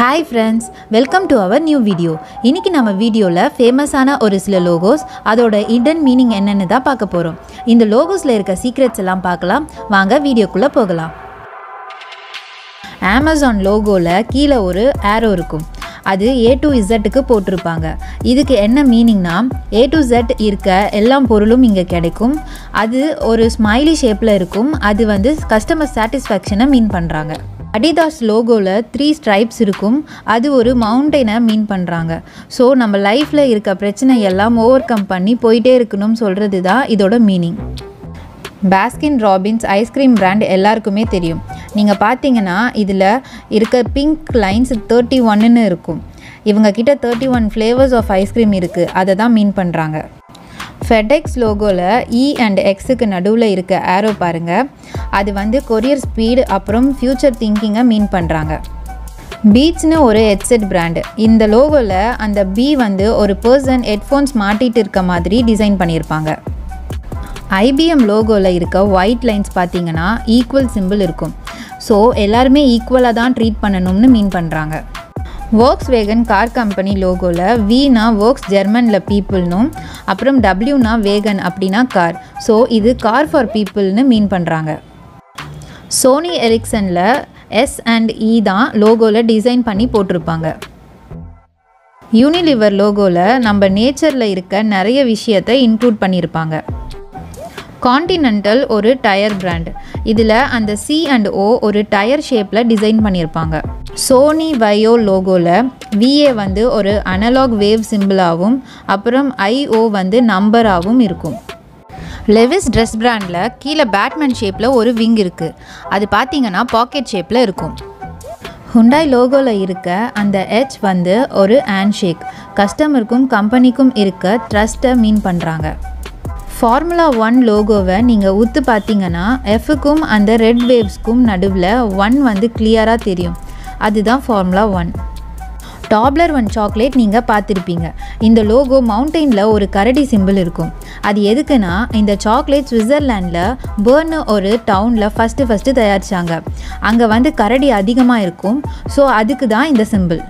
hi friends welcome to our new video இன்னைக்கு நம்ம வீடியோவில் ஃபேமஸான ஒரு சில லோகோஸ் அதோட இடன் மீனிங் என்னன்னு தான் பார்க்க போகிறோம் இந்த லோகோஸில் இருக்க சீக்ரெட்ஸ் எல்லாம் பார்க்கலாம் வாங்க வீடியோக்குள்ளே போகலாம் அமேசான் லோகோவில் கீழே ஒரு ஏரோ இருக்கும் அது ஏ டு இசட்டுக்கு போட்டிருப்பாங்க இதுக்கு என்ன மீனிங்னா ஏ டு Z இருக்க எல்லா பொருளும் இங்கே கிடைக்கும் அது ஒரு ஸ்மைலி ஷேப்பில் இருக்கும் அது வந்து கஸ்டமர் சாட்டிஸ்ஃபேக்ஷனை மீன் பண்ணுறாங்க அடிதாஸ் லோகோவில் த்ரீ ஸ்ட்ரைப்ஸ் இருக்கும் அது ஒரு மவுண்டெயினை மீன் பண்ணுறாங்க ஸோ நம்ம லைஃப்பில் இருக்க பிரச்சனை எல்லாம் ஓவர் கம் பண்ணி போயிட்டே இருக்கணும்னு சொல்கிறது தான் இதோட meaning Baskin Robbins ice cream brand எல்லாருக்குமே தெரியும் நீங்கள் பார்த்தீங்கன்னா இதில் இருக்க பிங்க் லைன்ஸ் தேர்ட்டி ஒன்னுன்னு இருக்கும் இவங்க கிட்ட thirty one flavours of ice cream இருக்குது அதை தான் மீன் பண்ணுறாங்க ஃபெடெக்ஸ் லோகோவில் இ அண்ட் எக்ஸுக்கு நடுவில் இருக்க ஆரோ பாருங்கள் அது வந்து கொரியர் ஸ்பீடு அப்புறம் ஃப்யூச்சர் திங்கிங்கை மீன் பண்ணுறாங்க பீச்னு ஒரு ஹெட்செட் பிராண்டு இந்த லோகோவில் அந்த பி வந்து ஒரு பர்சன் ஹெட்ஃபோன்ஸ் மாட்டிட்டு இருக்க மாதிரி டிசைன் பண்ணியிருப்பாங்க ஐபிஎம் லோகோவில் இருக்க ஒயிட் லைன்ஸ் பார்த்தீங்கன்னா ஈக்குவல் சிம்பிள் இருக்கும் ஸோ எல்லாருமே ஈக்குவலாக தான் ட்ரீட் பண்ணணும்னு மீன் பண்ணுறாங்க ஒர்க்ஸ் வேகன் கார் கம்பெனி லோகோவில் வீனா ஒர்க்ஸ் ஜெர்மனில் பீப்புள்னும் அப்புறம் டபிள்யூனா வேகன் அப்படின்னா கார் ஸோ இது கார் ஃபார் பீப்புள்னு மீன் பண்ணுறாங்க சோனி எரிக்சனில் எஸ் அண்ட் இ தான் லோகோவில் டிசைன் பண்ணி போட்டிருப்பாங்க யூனிலிவர் லோகோவில் நம்ம நேச்சரில் இருக்க நிறைய விஷயத்தை இன்க்ளூட் பண்ணியிருப்பாங்க காண்டினென்டல் ஒரு டயர் பிராண்ட் இதில் அந்த சி அண்ட் ஓ ஒரு டயர் ஷேப்பில் டிசைன் பண்ணியிருப்பாங்க சோனி வயோ லோகோவில் விஏ வந்து ஒரு அனலாக் வேவ் சிம்பிளாகவும் அப்புறம் ஐஓ வந்து நம்பராகவும் இருக்கும் லெவிஸ் ட்ரெஸ் பிராண்டில் கீழே பேட்மேன் ஷேப்பில் ஒரு விங் இருக்குது அது பார்த்தீங்கன்னா பாக்கெட் ஷேப்பில் இருக்கும் ஹுண்டாய் லோகோவில் இருக்க அந்த எச் வந்து ஒரு ஹேண்ட் ஷேக் கஸ்டமருக்கும் கம்பெனிக்கும் இருக்க ட்ரஸ்ட்டை மீன் பண்ணுறாங்க ஃபார்முலா ஒன் லோகோவை நீங்கள் உத்து பார்த்தீங்கன்னா எஃப்க்கும் அந்த ரெட் வேவ்ஸ்க்கும் நடுவில் ஒன் வந்து கிளியராக தெரியும் அதுதான் formula one Toblerone chocolate நீங்கள் பார்த்துருப்பீங்க இந்த லோகோ மவுண்டெயினில் ஒரு கரடி சிம்பிள் இருக்கும் அது எதுக்குன்னா இந்த சாக்லேட் சுவிட்சர்லாண்டில் பேர்னு ஒரு டவுனில் ஃபஸ்ட்டு ஃபஸ்ட்டு தயாரித்தாங்க அங்கே வந்து கரடி அதிகமாக இருக்கும் ஸோ அதுக்கு தான் இந்த சிம்பிள்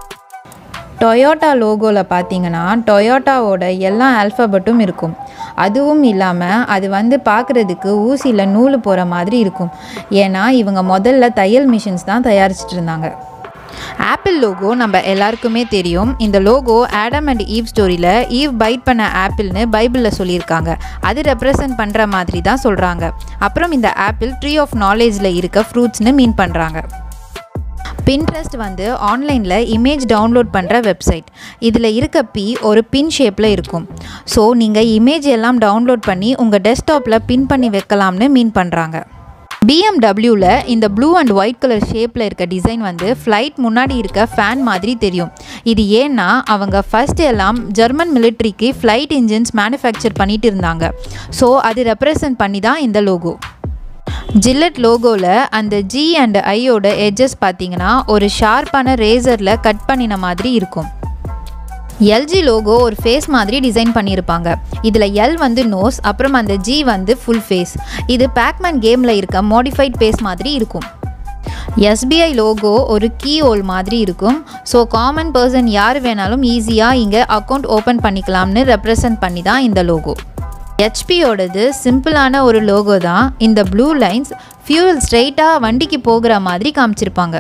டொயோட்டா லோகோவில் பார்த்தீங்கன்னா டொயோட்டாவோட எல்லா ஆல்ஃபபெட்டும் இருக்கும் அதுவும் இல்லாமல் அது வந்து பார்க்குறதுக்கு ஊசியில் நூல் போகிற மாதிரி இருக்கும் ஏன்னா இவங்க முதல்ல தையல் மிஷின்ஸ் தான் தயாரிச்சிட்டு இருந்தாங்க ஆப்பிள் லோகோ நம்ம எல்லாருக்குமே தெரியும் இந்த லோகோ ஆடம் அண்ட் ஈவ் ஸ்டோரியில் ஈவ் பைட் பண்ண ஆப்பிள்னு பைபிளில் சொல்லியிருக்காங்க அது ரெப்ரசன்ட் பண்ணுற மாதிரி தான் சொல்கிறாங்க அப்புறம் இந்த ஆப்பிள் ட்ரீ ஆஃப் நாலேஜில் இருக்க ஃப்ரூட்ஸ்னு மீன் பண்ணுறாங்க பின்ட்ரெஸ்ட் வந்து ஆன்லைனில் இமேஜ் டவுன்லோட் பண்ணுற வெப்சைட் இதில் இருக்க பி ஒரு பின் ஷேப்பில் இருக்கும் ஸோ நீங்கள் இமேஜ் எல்லாம் டவுன்லோட் பண்ணி உங்கள் டெஸ்க்டாப்பில் பின் பண்ணி வைக்கலாம்னு மீன் பண்ணுறாங்க பிஎம்டபிள்யூவில் இந்த ப்ளூ அண்ட் ஒயிட் கலர் ஷேப்பில் இருக்க டிசைன் வந்து ஃப்ளைட் முன்னாடி இருக்க ஃபேன் மாதிரி தெரியும் இது ஏன்னா அவங்க ஃபஸ்ட் எல்லாம் ஜெர்மன் மிலிட்ரிக்கு ஃப்ளைட் இன்ஜின்ஸ் மேனுஃபேக்சர் பண்ணிட்டு இருந்தாங்க ஸோ அது ரெப்ரசன்ட் பண்ணி தான் இந்த லோகோ ஜில்லட் லோகோவில் அந்த ஜி அண்ட் ஐயோட எட்ஜஸ் பார்த்தீங்கன்னா ஒரு ஷார்ப்பான ரேசரில் கட் பண்ணின மாதிரி இருக்கும் எல்ஜி லோகோ ஒரு ஃபேஸ் மாதிரி டிசைன் பண்ணியிருப்பாங்க இதில் எல் வந்து நோஸ் அப்புறம் அந்த ஜி வந்து ஃபுல் ஃபேஸ் இது பேக்மேன் கேமில் இருக்க மாடிஃபைட் ஃபேஸ் மாதிரி இருக்கும் எஸ்பிஐ லோகோ ஒரு கீ ஹோல் மாதிரி இருக்கும் ஸோ காமன் பர்சன் யார் வேணாலும் ஈஸியாக இங்கே அக்கௌண்ட் ஓப்பன் பண்ணிக்கலாம்னு ரெப்ரசன்ட் பண்ணி தான் இந்த லோகோ ஹெச்பியோடது சிம்பிளான ஒரு லோகோ தான் இந்த ப்ளூ லைன்ஸ் ஃபியூல் ஸ்ட்ரெயிட்டாக வண்டிக்கு போகிற மாதிரி காமிச்சிருப்பாங்க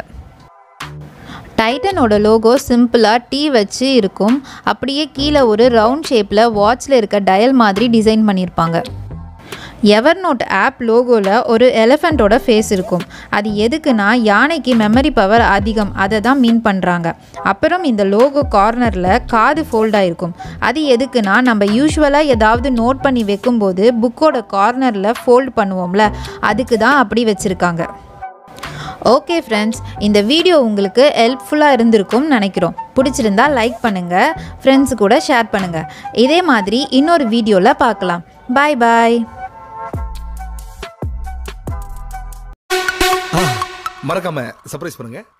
டைட்டனோட லோகோ சிம்பிளாக டீ வச்சு இருக்கும் அப்படியே கீழே ஒரு ரவுண்ட் ஷேப்பில் வாட்சில் இருக்க டயல் மாதிரி டிசைன் பண்ணியிருப்பாங்க எவர் நோட் ஆப் லோகோவில் ஒரு எலிஃபண்ட்டோட ஃபேஸ் இருக்கும் அது எதுக்குன்னா யானைக்கு மெமரி பவர் அதிகம் அதை தான் மீன் பண்ணுறாங்க அப்புறம் இந்த லோகோ கார்னரில் காது ஃபோல்டாக இருக்கும் அது எதுக்குன்னா நம்ம யூஸ்வலாக ஏதாவது நோட் பண்ணி வைக்கும்போது புக்கோட கார்னரில் ஃபோல்ட் பண்ணுவோம்ல அதுக்கு தான் அப்படி வச்சுருக்காங்க ஓகே ஃப்ரெண்ட்ஸ் இந்த வீடியோ உங்களுக்கு ஹெல்ப்ஃபுல்லாக இருந்திருக்கும்னு நினைக்கிறோம் பிடிச்சிருந்தா லைக் பண்ணுங்கள் ஃப்ரெண்ட்ஸு கூட ஷேர் பண்ணுங்கள் இதே மாதிரி இன்னொரு வீடியோவில் பார்க்கலாம் பாய் பாய் மறக்காம சர்ப்ரைஸ் பண்ணுங்க